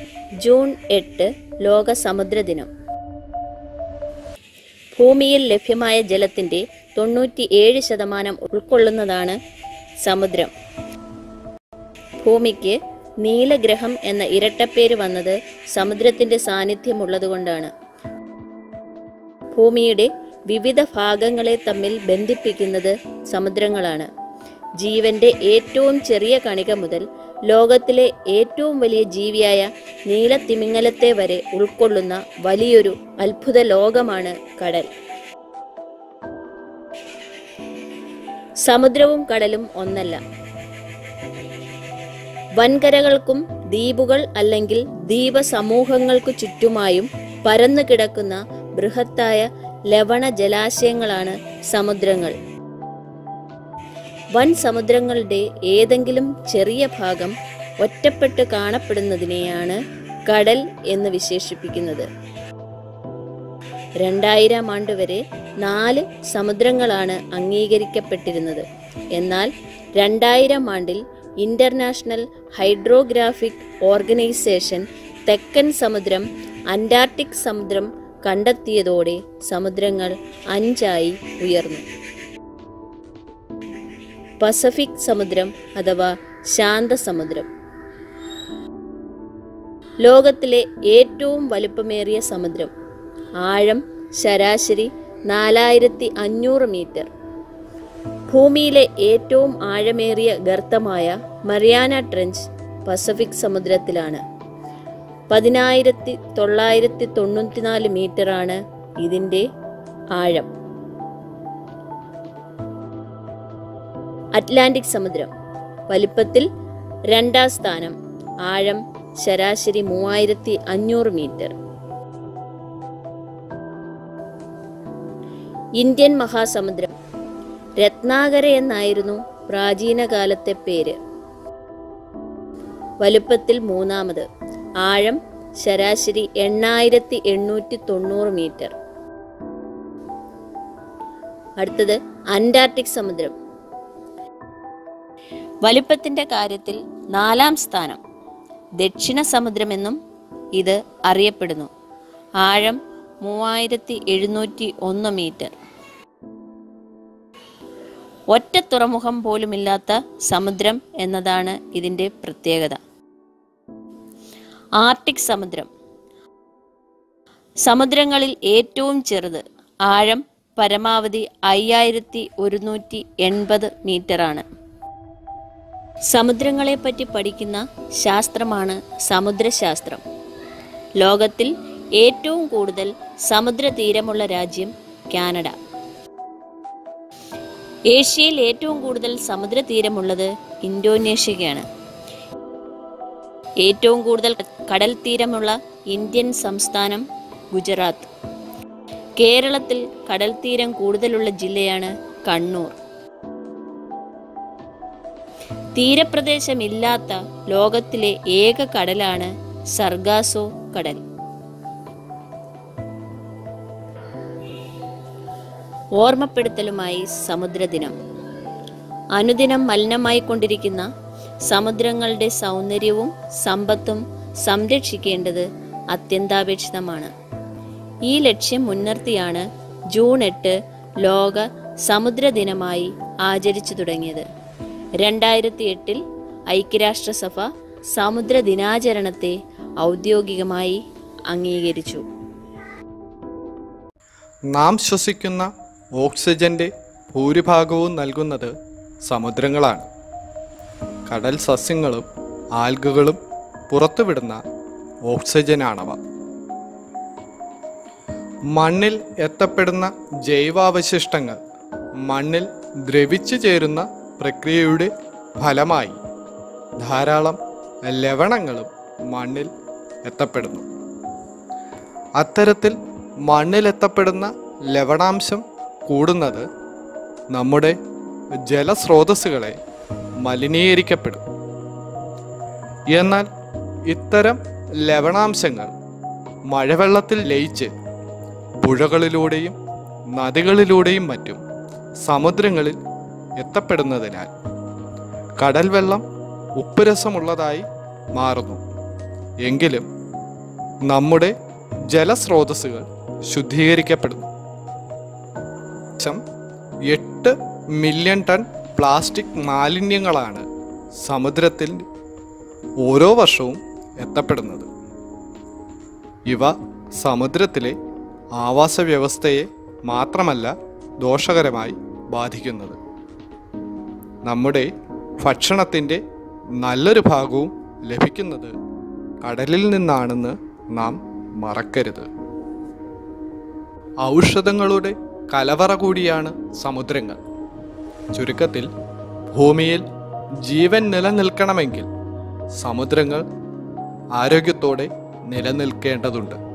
June എട്ട് ലോക സമുദ്ര ദിനം ഭൂമിയിൽ ലഭ്യമായ ജലത്തിൻ്റെ തൊണ്ണൂറ്റി ഏഴ് ശതമാനം ഉൾക്കൊള്ളുന്നതാണ് സമുദ്രം ഭൂമിക്ക് നീലഗ്രഹം എന്ന ഇരട്ടപ്പേര് വന്നത് സമുദ്രത്തിൻ്റെ സാന്നിധ്യമുള്ളതുകൊണ്ടാണ് ഭൂമിയുടെ വിവിധ ഭാഗങ്ങളെ തമ്മിൽ ബന്ധിപ്പിക്കുന്നത് സമുദ്രങ്ങളാണ് ജീവന്റെ ഏറ്റവും ചെറിയ കണിക മുതൽ ലോകത്തിലെ ഏറ്റവും വലിയ ജീവിയായ നീലത്തിമിംഗലത്തെ വരെ ഉൾക്കൊള്ളുന്ന വലിയൊരു അത്ഭുത ലോകമാണ് കടൽ സമുദ്രവും കടലും ഒന്നല്ല വൻകരകൾക്കും ദ്വീപുകൾ അല്ലെങ്കിൽ ദ്വീപ സമൂഹങ്ങൾക്കു ചുറ്റുമായും പരന്നു കിടക്കുന്ന ബൃഹത്തായ ലവണ ജലാശയങ്ങളാണ് സമുദ്രങ്ങൾ വൻ സമുദ്രങ്ങളുടെ ഏതെങ്കിലും ചെറിയ ഭാഗം ഒറ്റപ്പെട്ട് കാണപ്പെടുന്നതിനെയാണ് കടൽ എന്ന് വിശേഷിപ്പിക്കുന്നത് രണ്ടായിരം ആണ്ട് വരെ നാല് സമുദ്രങ്ങളാണ് അംഗീകരിക്കപ്പെട്ടിരുന്നത് എന്നാൽ രണ്ടായിരം ആണ്ടിൽ ഇന്റർനാഷണൽ ഹൈഡ്രോഗ്രാഫിക് ഓർഗനൈസേഷൻ തെക്കൻ സമുദ്രം അന്റാർട്ടിക് സമുദ്രം കണ്ടെത്തിയതോടെ സമുദ്രങ്ങൾ അഞ്ചായി ഉയർന്നു പസഫിക് സമുദ്രം അഥവാ ശാന്തസമുദ്രം ലോകത്തിലെ ഏറ്റവും വലുപ്പമേറിയ സമുദ്രം ആഴം ശരാശരി നാലായിരത്തി അഞ്ഞൂറ് മീറ്റർ ഭൂമിയിലെ ഏറ്റവും ആഴമേറിയ ഗർത്തമായ മറിയാന ട്രെഞ്ച് പസഫിക് സമുദ്രത്തിലാണ് പതിനായിരത്തി തൊള്ളായിരത്തി തൊണ്ണൂറ്റിനാല് മീറ്ററാണ് ഇതിൻ്റെ ആഴം അറ്റ്ലാന്റിക് സമുദ്രം വലിപ്പത്തിൽ രണ്ടാം സ്ഥാനം ആഴം ശരാശരി മൂവായിരത്തി അഞ്ഞൂറ് മീറ്റർ ഇന്ത്യൻ മഹാസമുദ്രം രത്നാകര എന്നായിരുന്നു പ്രാചീന കാലത്തെ പേര് വലുപ്പത്തിൽ മൂന്നാമത് ആഴം ശരാശരി എണ്ണായിരത്തി എണ്ണൂറ്റി തൊണ്ണൂറ് മീറ്റർ അടുത്തത് അന്റാർട്ടിക് സമുദ്രം വലുപ്പത്തിന്റെ കാര്യത്തിൽ നാലാം സ്ഥാനം ദക്ഷിണ സമുദ്രമെന്നും ഇത് അറിയപ്പെടുന്നു ആഴം മൂവായിരത്തി എഴുന്നൂറ്റി ഒന്ന് മീറ്റർ ഒറ്റ തുറമുഖം പോലുമില്ലാത്ത സമുദ്രം എന്നതാണ് ഇതിൻ്റെ പ്രത്യേകത ആർട്ടിക് സമുദ്രം സമുദ്രങ്ങളിൽ ഏറ്റവും ചെറുത് ആഴം പരമാവധി അയ്യായിരത്തി ഒരുന്നൂറ്റി എൺപത് മീറ്ററാണ് സമുദ്രങ്ങളെപ്പറ്റി പഠിക്കുന്ന ശാസ്ത്രമാണ് സമുദ്രശാസ്ത്രം ലോകത്തിൽ ഏറ്റവും കൂടുതൽ സമുദ്രതീരമുള്ള രാജ്യം കാനഡ ഏഷ്യയിൽ ഏറ്റവും കൂടുതൽ സമുദ്രതീരമുള്ളത് ഇന്തോനേഷ്യയ്ക്കാണ് ഏറ്റവും കൂടുതൽ കടൽ തീരമുള്ള ഇന്ത്യൻ സംസ്ഥാനം ഗുജറാത്ത് കേരളത്തിൽ കടൽ തീരം കൂടുതലുള്ള ജില്ലയാണ് കണ്ണൂർ തീരപ്രദേശമില്ലാത്ത ലോകത്തിലെ ഏക കടലാണ് സർഗാസോ കടൽ ഓർമ്മപ്പെടുത്തലുമായി സമുദ്രദിനം അനുദിനം മലിനമായിക്കൊണ്ടിരിക്കുന്ന സമുദ്രങ്ങളുടെ സൗന്ദര്യവും സമ്പത്തും സംരക്ഷിക്കേണ്ടത് അത്യന്താപേക്ഷിതമാണ് ഈ ലക്ഷ്യം മുൻനിർത്തിയാണ് ജൂൺ എട്ട് ലോക സമുദ്ര ദിനമായി ആചരിച്ചു തുടങ്ങിയത് രണ്ടായിരത്തി എട്ടിൽ ഐക്യരാഷ്ട്രസഭ സമുദ്ര ദിനാചരണത്തെ ഔദ്യോഗികമായി അംഗീകരിച്ചു നാം ശ്വസിക്കുന്ന ഓക്സിജന്റെ ഭൂരിഭാഗവും നൽകുന്നത് സമുദ്രങ്ങളാണ് കടൽ സസ്യങ്ങളും ആൽഗകളും പുറത്തുവിടുന്ന ഓക്സിജനാണവ മണ്ണിൽ എത്തപ്പെടുന്ന ജൈവാവശിഷ്ടങ്ങൾ മണ്ണിൽ ദ്രവിച്ചു ചേരുന്ന പ്രക്രിയയുടെ ഫലമായി ധാരാളം ലവണങ്ങളും മണ്ണിൽ എത്തപ്പെടുന്നു അത്തരത്തിൽ മണ്ണിലെത്തപ്പെടുന്ന ലവണാംശം കൂടുന്നത് നമ്മുടെ ജലസ്രോതസ്സുകളെ മലിനീകരിക്കപ്പെടും എന്നാൽ ഇത്തരം ലവണാംശങ്ങൾ മഴവെള്ളത്തിൽ ലയിച്ച് പുഴകളിലൂടെയും നദികളിലൂടെയും മറ്റും സമുദ്രങ്ങളിൽ എത്തപ്പെടുന്നതിനാൽ കടൽ വെള്ളം ഉപ്പുരസമുള്ളതായി മാറുന്നു എങ്കിലും നമ്മുടെ ജലസ്രോതസ്സുകൾ ശുദ്ധീകരിക്കപ്പെടുന്നു ഏകദേശം എട്ട് മില്യൺ ടൺ പ്ലാസ്റ്റിക് മാലിന്യങ്ങളാണ് സമുദ്രത്തിൽ ഓരോ വർഷവും എത്തപ്പെടുന്നത് ഇവ സമുദ്രത്തിലെ ആവാസ വ്യവസ്ഥയെ മാത്രമല്ല ദോഷകരമായി ബാധിക്കുന്നത് നമ്മുടെ ഭക്ഷണത്തിൻ്റെ നല്ലൊരു ഭാഗവും ലഭിക്കുന്നത് കടലിൽ നിന്നാണെന്ന് നാം മറക്കരുത് ഔഷധങ്ങളുടെ കലവറ കൂടിയാണ് സമുദ്രങ്ങൾ ചുരുക്കത്തിൽ ഭൂമിയിൽ ജീവൻ നിലനിൽക്കണമെങ്കിൽ സമുദ്രങ്ങൾ ആരോഗ്യത്തോടെ നിലനിൽക്കേണ്ടതുണ്ട്